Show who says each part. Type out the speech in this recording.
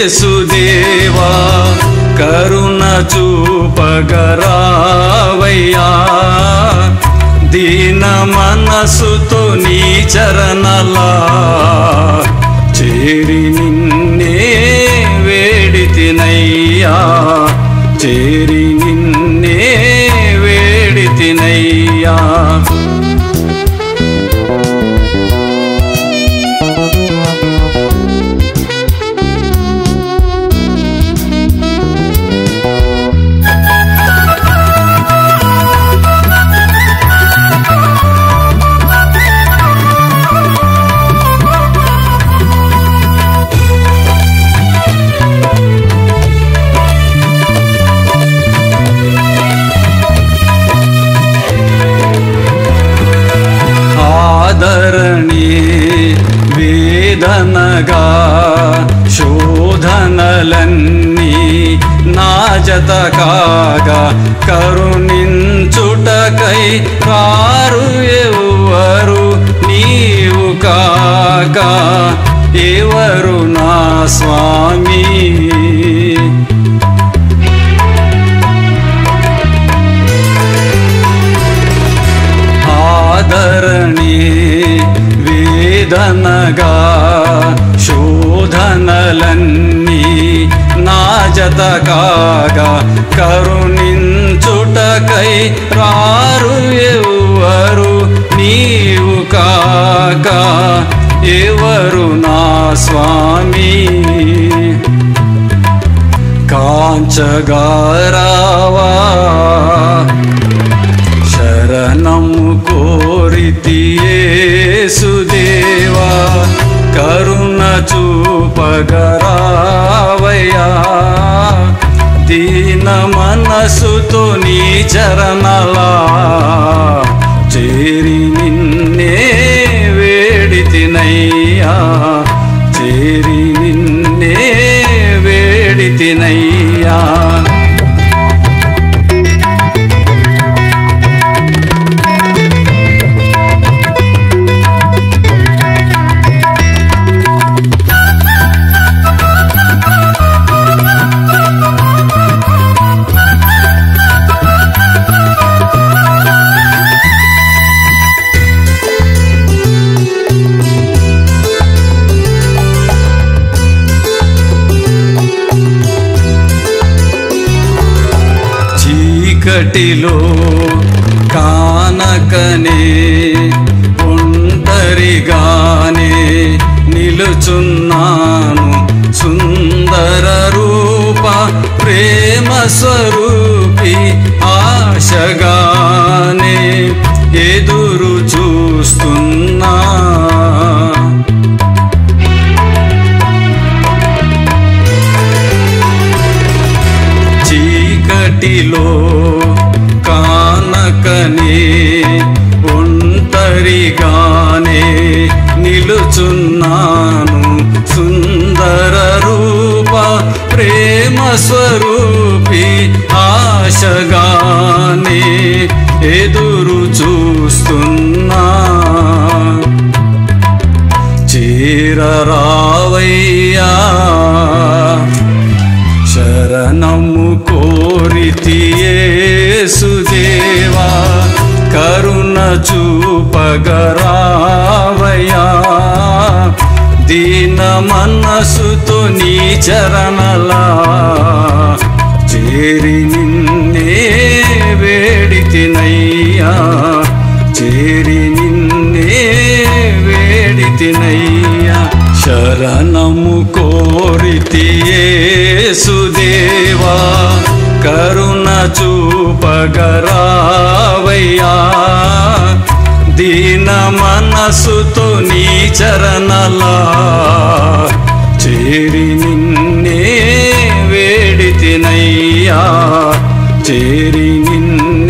Speaker 1: యేసుదేవా కరుణ చూపగరావయ్యా దీన మనసుతో నీ చరణలా చేరి నిన్నే వేడితినయ్యా చేరి నిన్నే వేడితినయ్యా ఆదరణి వేదనగా శోధనలన్నీ నా జత కాగా కరుణించుటకై కారు ఎవరు నీవు కాగా ఎవరు నా స్వామి ఆదరణి వేదనగా శోధనలన్నీ నా జత కాగా కరుణించుటకై రారు ఎవరు నీవు కాగా ఎవరు నా స్వామి కాంచగారావా శరణము కోరితియేసుదేవా కరుణ చూపగరావయ్యా దీన మనసుతో నీ చరణలా చేరి నిన్నే వేడితినయ్యా చేరి నిన్నే వేడితినయ్యా చీకటిలో కానకనే ఒంటరిగానే నిలుచున్నాను సుందర రూప ప్రేమ స్వరూపి ఆశగానే ఎదురు చూస్తున్నా చీకటిలో కానకనే ఒంటరిగానే నిలుచున్నాను సుందర రూప ప్రేమ స్వరూపి ఆశగానే ఎదురు చూస్తున్నా చీరరావయ్యా శరణము కోరితియేసుదేవా కరుణ చూపగరావయ్యా దీన మనసుతో నీ చరణలా చేరి నిన్నే వేడితినయ్యా చేరి నిన్నే వేడితినయ్యా శరణము కోరితియేసుదేవా కరుణ చూపగరావయ్యా దీన మనసుతో నీ చరణలా చేరి నిన్నే వేడితినయ్యా చేరి నిన్నే